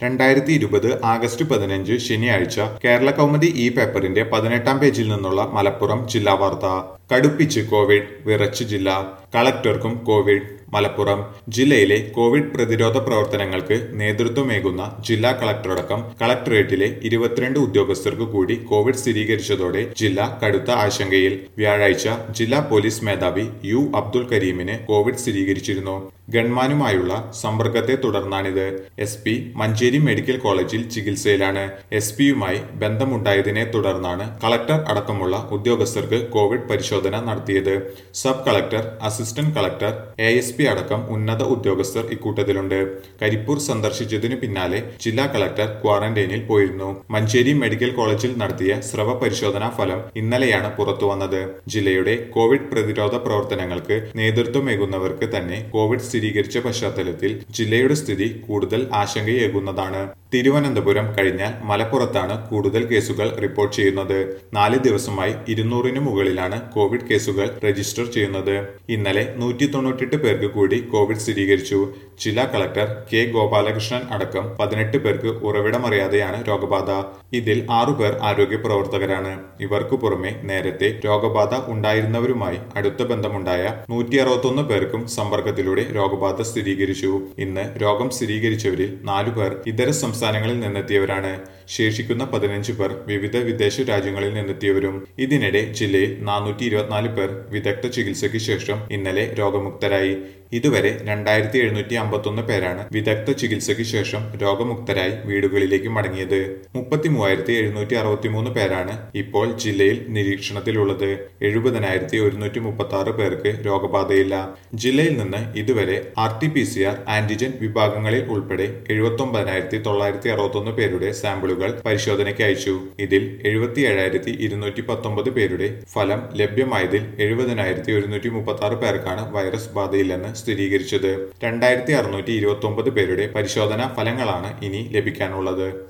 രണ്ടായിരത്തി ഇരുപത് ആഗസ്റ്റ് പതിനഞ്ച് ശനിയാഴ്ച കേരള കൗമുദി ഈ പേപ്പറിന്റെ പതിനെട്ടാം പേജിൽ നിന്നുള്ള മലപ്പുറം ജില്ലാ വാർത്ത കടുപ്പിച്ച് കോവിഡ് വിറച്ച് ജില്ല കളക്ടർക്കും കോവിഡ് മലപ്പുറം ജില്ലയിലെ കോവിഡ് പ്രതിരോധ പ്രവർത്തനങ്ങൾക്ക് നേതൃത്വമേകുന്ന ജില്ലാ കളക്ടറടക്കം കളക്ടറേറ്റിലെ ഇരുപത്തിരണ്ട് ഉദ്യോഗസ്ഥർക്ക് കൂടി കോവിഡ് സ്ഥിരീകരിച്ചതോടെ ജില്ല കടുത്ത ആശങ്കയിൽ വ്യാഴാഴ്ച ജില്ലാ പോലീസ് മേധാവി യു അബ്ദുൽ കരീമിന് കോവിഡ് സ്ഥിരീകരിച്ചിരുന്നു ഗൺമാനുമായുള്ള സമ്പർക്കത്തെ തുടർന്നാണിത് എസ് പി മഞ്ചേരി മെഡിക്കൽ കോളേജിൽ ചികിത്സയിലാണ് എസ് പിയുമായി ബന്ധമുണ്ടായതിനെ തുടർന്നാണ് കളക്ടർ അടക്കമുള്ള ഉദ്യോഗസ്ഥർക്ക് കോവിഡ് പരിശോധന നടത്തിയത് sub collector assistant collector A S P അടക്കം ഉന്നത ഉദ്യോഗസ്ഥർ ഇക്കൂട്ടത്തിലുണ്ട് കരിപ്പൂർ സന്ദർശിച്ചതിനു പിന്നാലെ ജില്ലാ കളക്ടർ ക്വാറന്റൈനിൽ പോയിരുന്നു മഞ്ചേരി മെഡിക്കൽ കോളേജിൽ നടത്തിയ സ്രവ പരിശോധനാ ഫലം ഇന്നലെയാണ് പുറത്തുവന്നത് ജില്ലയുടെ കോവിഡ് പ്രതിരോധ പ്രവർത്തനങ്ങൾക്ക് നേതൃത്വമേകുന്നവർക്ക് തന്നെ കോവിഡ് സ്ഥിരീകരിച്ച പശ്ചാത്തലത്തിൽ ജില്ലയുടെ സ്ഥിതി കൂടുതൽ ആശങ്കയേകുന്നതാണ് തിരുവനന്തപുരം കഴിഞ്ഞാൽ മലപ്പുറത്താണ് കൂടുതൽ കേസുകൾ റിപ്പോർട്ട് ചെയ്യുന്നത് നാല് ദിവസമായി ഇരുന്നൂറിന് മുകളിലാണ് കോവിഡ് കേസുകൾ രജിസ്റ്റർ ചെയ്യുന്നത് ഇന്നലെ നൂറ്റി തൊണ്ണൂറ്റെട്ട് പേർക്ക് കൂടി കോവിഡ് സ്ഥിരീകരിച്ചു ജില്ലാ കളക്ടർ കെ ഗോപാലകൃഷ്ണൻ അടക്കം പതിനെട്ട് പേർക്ക് ഉറവിടമറിയാതെയാണ് രോഗബാധ ഇതിൽ ആറുപേർ ആരോഗ്യ പ്രവർത്തകരാണ് ഇവർക്കു പുറമെ നേരത്തെ രോഗബാധ ഉണ്ടായിരുന്നവരുമായി അടുത്ത ബന്ധമുണ്ടായ നൂറ്റി അറുപത്തൊന്ന് പേർക്കും സമ്പർക്കത്തിലൂടെ രോഗബാധ സ്ഥിരീകരിച്ചു ഇന്ന് രോഗം സ്ഥിരീകരിച്ചവരിൽ നാലു പേർ ഇതര സംസ്ഥാനങ്ങളിൽ നിന്നെത്തിയവരാണ് ശേഷിക്കുന്ന പതിനഞ്ച് പേർ വിവിധ വിദേശ രാജ്യങ്ങളിൽ നിന്നെത്തിയവരും ഇതിനിടെ ജില്ലയിൽ നാനൂറ്റി ഇരുപത്തിനാല് പേർ വിദഗ്ധ ചികിത്സയ്ക്ക് ശേഷം ഇന്നലെ രോഗമുക്തരായി ഇതുവരെ രണ്ടായിരത്തി എഴുന്നൂറ്റി അമ്പത്തൊന്ന് പേരാണ് വിദഗ്ധ ചികിത്സയ്ക്ക് ശേഷം രോഗമുക്തരായി വീടുകളിലേക്ക് മടങ്ങിയത് മുപ്പത്തി മൂവായിരത്തി എഴുന്നൂറ്റി അറുപത്തിമൂന്ന് പേരാണ് ഇപ്പോൾ ജില്ലയിൽ നിരീക്ഷണത്തിലുള്ളത് എഴുപതിനായിരത്തി ഒരുന്നൂറ്റി മുപ്പത്തി ആറ് പേർക്ക് രോഗബാധയില്ല ജില്ലയിൽ നിന്ന് ഇതുവരെ R T P C R antigen വിഭാഗങ്ങളിൽ ഉൾപ്പെടെ എഴുപത്തി ഒമ്പതിനായിരത്തി തൊള്ളായിരത്തി അറുപത്തൊന്ന് പേരുടെ സാമ്പിളുകൾ പരിശോധനയ്ക്ക് അയച്ചു ഇതിൽ എഴുപത്തി ഏഴായിരത്തി ഇരുന്നൂറ്റി പത്തൊമ്പത് പേരുടെ ഫലം ലഭ്യമായതിൽ എഴുപതിനായിരത്തി ഒരുന്നൂറ്റി മുപ്പത്തി ആറ് പേർക്കാണ് വൈറസ് ബാധയില്ലെന്ന് സ്ഥിരീകരിച്ചത് രണ്ടായിരത്തി അറുന്നൂറ്റി ഇരുപത്തി ഒമ്പത് പേരുടെ പരിശോധനാ ഫലങ്ങളാണ് ഇനി ലഭിക്കാനുള്ളത്